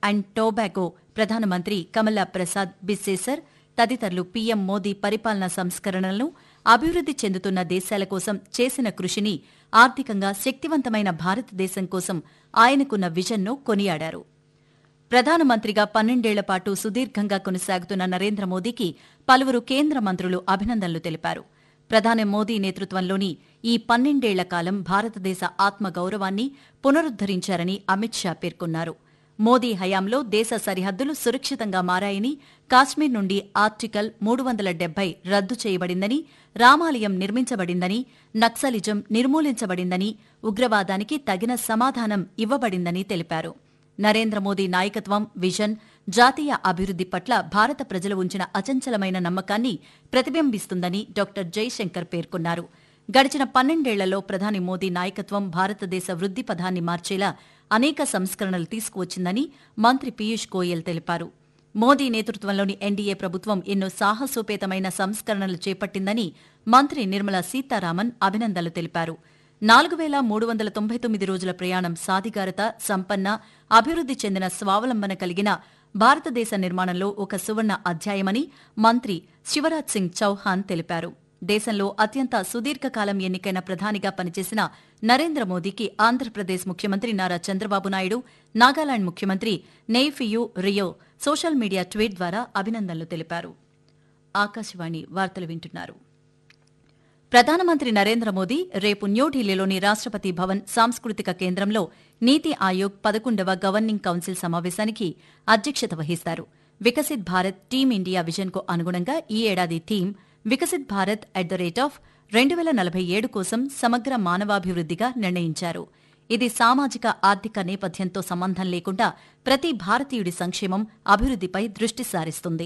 and Tobago ప్రధానమంత్రి కమలా ప్రసాద్ బిస్సేసర్ తదితరులు PM Modi పరిపాలనా సంస్కరణలను అభివృద్ది చెందుతున్న దేశాల కోసం చేసిన కృషిని ఆర్థికంగా శక్తివంతమైన భారతదేశం కోసం ఆయనకున్న విజన్ను కొనియాడారు ప్రధానమంత్రిగా పన్నెండేళ్ల పాటు సుదీర్ఘంగా కొనసాగుతున్న నరేంద్ర మోదీకి పలువురు కేంద్ర మంత్రులు అభినందనలు తెలిపారు ప్రధాని మోదీ నేతృత్వంలోని ఈ పన్నెండేళ్ల కాలం భారతదేశ ఆత్మ గౌరవాన్ని పునరుద్దరించారని అమిత్ షా పేర్కొన్నారు మోదీ హయాంలో దేశ సరిహద్దులు సురక్షితంగా మారాయని కాశ్మీర్ నుండి ఆర్టికల్ మూడు వందల డెబ్బై రద్దు చేయబడిందని రామాలయం నిర్మించబడిందని నక్సలిజం నిర్మూలించబడిందని ఉగ్రవాదానికి తగిన సమాధానం ఇవ్వబడిందని తెలిపారు నరేంద్ర మోదీ నాయకత్వం విజన్ జాతీయ అభివృద్ది పట్ల భారత ప్రజలు ఉంచిన అచంచలమైన నమ్మకాన్ని ప్రతిబింబిస్తుందని డాక్టర్ జైశంకర్ పేర్కొన్నారు గడిచిన పన్నెండేళ్లలో ప్రధాని మోదీ నాయకత్వం భారతదేశ వృద్ది పథాన్ని మార్చేలా అనేక సంస్కరణలు తీసుకువచ్చిందని మంత్రి పీయూష్ గోయల్ తెలిపారు మోదీ నేతృత్వంలోని ఎన్డీఏ ప్రభుత్వం ఎన్నో సాహసోపేతమైన సంస్కరణలు చేపట్టిందని మంత్రి నిర్మలా సీతారామన్ అభినందనలు తెలిపారు నాలుగు వేల మూడు వందల తొంభై తొమ్మిది రోజుల ప్రయాణం సాధికారత సంపన్న అభివృద్ది చెందిన స్వావలంబన కలిగిన భారతదేశ నిర్మాణంలో ఒక సువర్ణ అధ్యాయమని మంత్రి శివరాజ్ సింగ్ చౌహాన్ తెలిపారు దేశంలో అత్యంత సుదీర్ఘకాలం ఎన్నికైన ప్రధానిగా పనిచేసిన నరేంద్ర మోదీకి ఆంధ్రప్రదేశ్ ముఖ్యమంత్రి నారా చంద్రబాబు నాయుడు నాగాలాండ్ ముఖ్యమంత్రి Neiphiu Rio social media tweet ద్వారా అభినందనలు తెలిపారు ఆకాశవాణి వార్తలు వింటున్నారు ప్రధానమంత్రి నరేంద్ర మోదీ రేపు న్యూఢిల్లీలోని రాష్టపతి భవన్ సాంస్కృతిక కేంద్రంలో నీతి ఆయోగ్ పదకొండవ గవర్నింగ్ కౌన్సిల్ సమావేశానికి అధ్యక్షత వహిస్తారు వికసిత్ భారత్ టీం ఇండియా విజన్కు అనుగుణంగా ఈ ఏడాది theme Viksit Bharat at the rate of రెండు వేల నలభై ఏడు కోసం సమగ్ర మానవాభివృద్దిగా నిర్ణయించారు ఇది సామాజిక ఆర్థిక నేపథ్యంతో సంబంధం లేకుండా ప్రతి భారతీయుడి సంక్షేమం అభివృద్దిపై దృష్టి సారిస్తుంది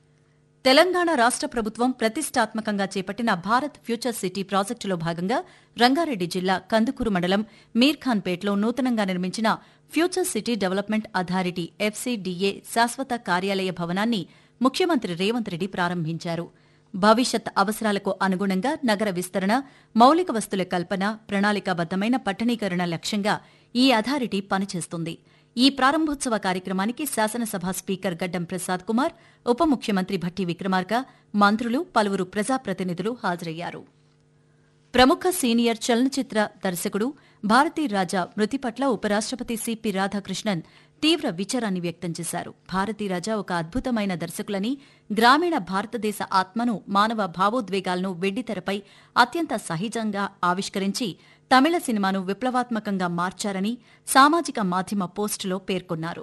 తెలంగాణ రాష్ట ప్రభుత్వం ప్రతిష్టాత్మకంగా చేపట్టిన భారత్ ఫ్యూచర్ సిటీ ప్రాజెక్టులో భాగంగా రంగారెడ్డి జిల్లా కందుకూరు మండలం మీర్ఖాన్పేట్లో నూతనంగా నిర్మించిన future city development authority FCDA శాశ్వత కార్యాలయ భవనాన్ని ముఖ్యమంత్రి రేవంత్ రెడ్డి ప్రారంభించారు భవిష్యత్ అవసరాలకు అనుగుణంగా నగర విస్తరణ మౌలిక వస్తుల కల్పన ప్రణాళికాబద్దమైన పట్టణీకరణ లక్ష్యంగా ఈ అథారిటీ పనిచేస్తుంది ఈ ప్రారంభోత్సవ కార్యక్రమానికి శాసనసభ స్పీకర్ గడ్డం ప్రసాద్ కుమార్ ఉప ముఖ్యమంత్రి భట్టి విక్రమార్క మంత్రులు పలువురు ప్రజాప్రతినిధులు హాజరయ్యారు ప్రముఖ సీనియర్ చలనచిత్ర దర్శకుడు భారతీ రాజా మృతి పట్ల ఉపరాష్టపతి సిపి రాధాకృష్ణన్ తీవ్ర విచారాన్ని వ్యక్తం చేశారు భారతీ రాజా ఒక అద్భుతమైన దర్శకులని గ్రామీణ భారతదేశ ఆత్మను మానవ భావోద్వేగాలను వెండితెరపై అత్యంత సహజంగా ఆవిష్కరించి తమిళ సినిమాను విప్లవాత్మకంగా మార్చారని సామాజిక మాధ్యమ పోస్టులో పేర్కొన్నారు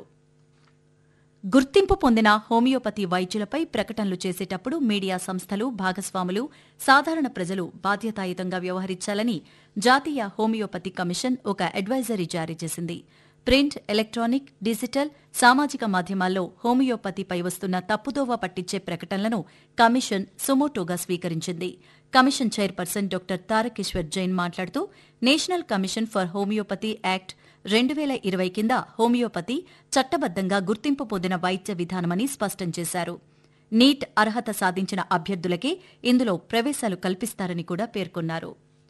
గుర్తింపు పొందిన హోమియోపతి వైద్యులపై ప్రకటనలు చేసేటప్పుడు మీడియా సంస్థలు భాగస్వాములు సాధారణ ప్రజలు బాధ్యతాయుతంగా వ్యవహరించాలని జాతీయ హోమియోపతి కమిషన్ ఒక అడ్వైజరీ జారీ చేసింది ప్రింట్ ఎలక్ట్రానిక్ డిజిటల్ సామాజిక మాధ్యమాల్లో హోమియోపతిపై వస్తున్న తప్పుదోవ పట్టించే ప్రకటనలను కమిషన్ సుమోటోగా స్వీకరించింది commission chairperson doctor Tarakeshwar Jain మాట్లాడుతూ national commission for homoeopathy act రెండు వేల ఇరవై కింద హోమియోపతి చట్టబద్దంగా గుర్తింపు పొందిన వైద్య విధానమని స్పష్టం చేశారు నీట్ అర్హత సాధించిన అభ్యర్థులకే ఇందులో ప్రవేశాలు కల్పిస్తారని కూడా పేర్కొన్నారు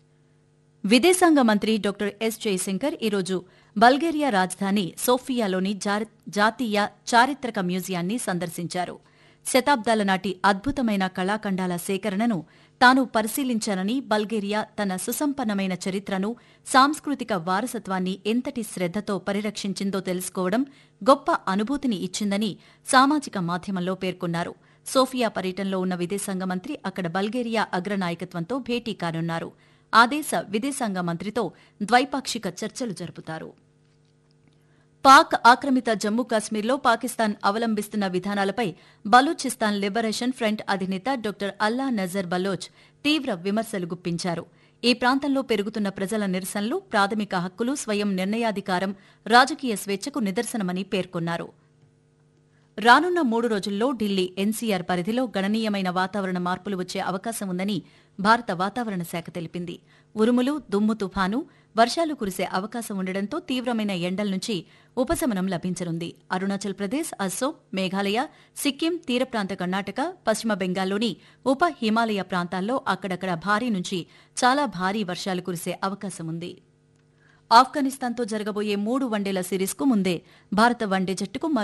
విదేశాంగ మంత్రి డాక్టర్ ఎస్ జయశంకర్ ఈరోజు బల్గేరియా రాజధాని సోఫియాలోని జారి- జాతీయ చారిత్రక మ్యూజియాన్ని సందర్శించారు శతాబ్దాల నాటి అద్భుతమైన కళాఖండాల సేకరణను తాను పరిశీలించానని బల్గేరియా తన సుసంపన్నమైన చరిత్రను సాంస్కృతిక వారసత్వాన్ని ఎంతటి శ్రద్దతో పరిరక్షించిందో తెలుసుకోవడం గొప్ప అనుభూతిని ఇచ్చిందని సామాజిక మాధ్యమంలో పేర్కొన్నారు సోఫియా పర్యటనలో ఉన్న విదేశాంగ మంత్రి అక్కడ బల్గేరియా అగ్రనాయకత్వంతో భేటీ కానున్నారు ఆ దేశ విదేశాంగ మంత్రితో ద్వైపాక్షిక చర్చలు జరుపుతారు పాక్ ఆక్రమిత జమ్మూ కాశ్మీర్లో పాకిస్తాన్ అవలంబిస్తున్న విధానాలపై బలూచిస్తాన్ లిబరేషన్ ఫ్రంట్ అధినేత డాక్టర్ అల్లా నజర్ బలోచ్ తీవ్ర విమర్శలు గుప్పించారు ఈ ప్రాంతంలో పెరుగుతున్న ప్రజల నిరసనలు ప్రాథమిక హక్కులు స్వయం నిర్ణయాధికారం రాజకీయ స్వేచ్ఛకు నిదర్శనమని పేర్కొన్నారు రానున్న మూడు రోజుల్లో ఢిల్లీ ఎన్సీఆర్ పరిధిలో గణనీయమైన వాతావరణ మార్పులు వచ్చే అవకాశం ఉందని భారత వాతావరణ శాఖ తెలిపింది ఉరుములు దుమ్ము తుఫాను వర్షాలు కురిసే అవకాశం ఉండడంతో తీవ్రమైన ఎండల నుంచి ఉపశమనం లభించనుంది అరుణాచల్ ప్రదేశ్ అస్సోం మేఘాలయ సిక్కిం తీర ప్రాంత కర్ణాటక పశ్చిమ బెంగాల్లోని ఉప హిమాలయ ప్రాంతాల్లో అక్కడక్కడ భారీ నుంచి చాలా భారీ వర్షాలు కురిసే అవకాశం ఉంది ఆఫ్ఘనిస్తాన్తో జరగబోయే మూడు వన్డేల సిరీస్కు ముందే భారత వన్డే జట్టుకు మరో